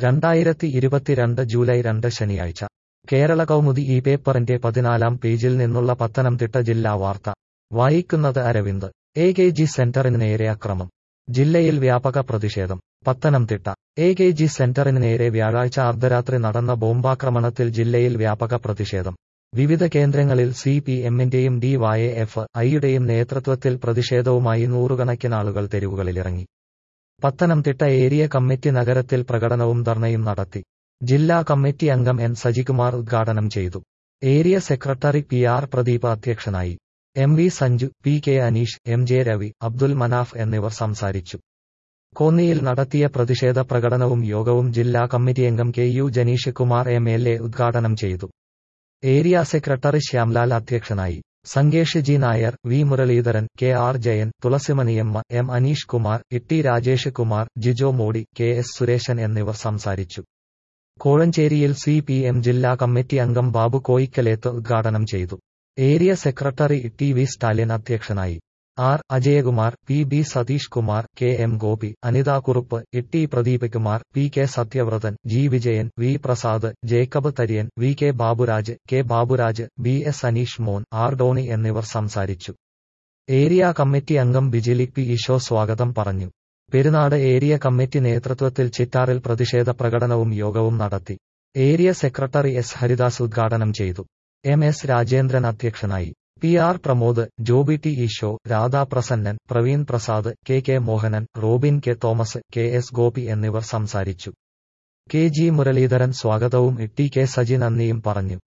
രണ്ടായിരത്തി ഇരുപത്തിരണ്ട് ജൂലൈ രണ്ട് ശനിയാഴ്ച കേരള കൗമുദി ഈ പേപ്പറിന്റെ പതിനാലാം പേജിൽ നിന്നുള്ള പത്തനംതിട്ട ജില്ലാ വാർത്ത വായിക്കുന്നത് അരവിന്ദ് എ കെ ജി സെന്ററിന് നേരെ അക്രമം ജില്ലയിൽ വ്യാപക പ്രതിഷേധം പത്തനംതിട്ട എ കെ ജി സെന്ററിന് നേരെ വ്യാഴാഴ്ച അർദ്ധരാത്രി നടന്ന ബോംബാക്രമണത്തിൽ ജില്ലയിൽ വ്യാപക പ്രതിഷേധം വിവിധ കേന്ദ്രങ്ങളിൽ സി പി എമ്മിന്റെയും ഡി വൈ എഫ് ഐയുടെയും നേതൃത്വത്തിൽ പ്രതിഷേധവുമായി നൂറുകണക്കിന് ആളുകൾ തെരുവുകളിലിറങ്ങി പത്തനംതിട്ട ഏരിയ കമ്മിറ്റി നഗരത്തിൽ പ്രകടനവും ധർണയും നടത്തി ജില്ലാ കമ്മിറ്റി അംഗം എൻ സജികുമാർ ഉദ്ഘാടനം ചെയ്തു area secretary P R Pradeep അധ്യക്ഷനായി M V Sanju P K Aneesh M J Ravi Abdul Manaf എന്നിവർ സംസാരിച്ചു കോന്നിയിൽ നടത്തിയ പ്രതിഷേധ പ്രകടനവും യോഗവും ജില്ലാ കമ്മിറ്റി അംഗം K U Janeesh Kumar M L A ഉദ്ഘാടനം ചെയ്തു ഏരിയ സെക്രട്ടറി ശ്യാംലാൽ അധ്യക്ഷനായി Sangesh G Nair V Muraleedharan K R Jayan Thulasimaniyamma M Aneesh Kumar Itty Rajesh Kumar Jijo Mody K S Sureshan എന്നിവർ സംസാരിച്ചു കോഴഞ്ചേരിയിൽ സി പി എം ജില്ലാ കമ്മിറ്റി അംഗം ബാബു കോയിക്കലേത്ത് ഉദ്ഘാടനം ചെയ്തു area secretary T V Stalin അധ്യക്ഷനായി R Ajayakumar P B Satheesh Kumar K M Gopi Anitha Kurup Itty Pradeep Kumar P K Sathyavrathan G Vijayan V Prasad Jacob Thariyan V K Baburaj K Baburaj B S Aneesh Mon R Doni എന്നിവർ സംസാരിച്ചു ഏരിയ കമ്മിറ്റി അംഗം ബിജിലി പി ഈശോ സ്വാഗതം പറഞ്ഞു പെരുന്നാട് ഏരിയ കമ്മിറ്റി നേതൃത്വത്തിൽ ചിറ്റാറിൽ പ്രതിഷേധ പ്രകടനവും യോഗവും നടത്തി ഏരിയ സെക്രട്ടറി എസ് ഹരിദാസ് ഉദ്ഘാടനം ചെയ്തു എം എസ് രാജേന്ദ്രൻ അധ്യക്ഷനായി P R Pramod Joby T Eesho Radhaprasannan Praveen Prasad K K Mohanan Robin K Thomas K S Gopi എന്നിവർ സംസാരിച്ചു കെ ജി മുരളീധരൻ സ്വാഗതവും ടി കെ സജി നന്ദിയും പറഞ്ഞു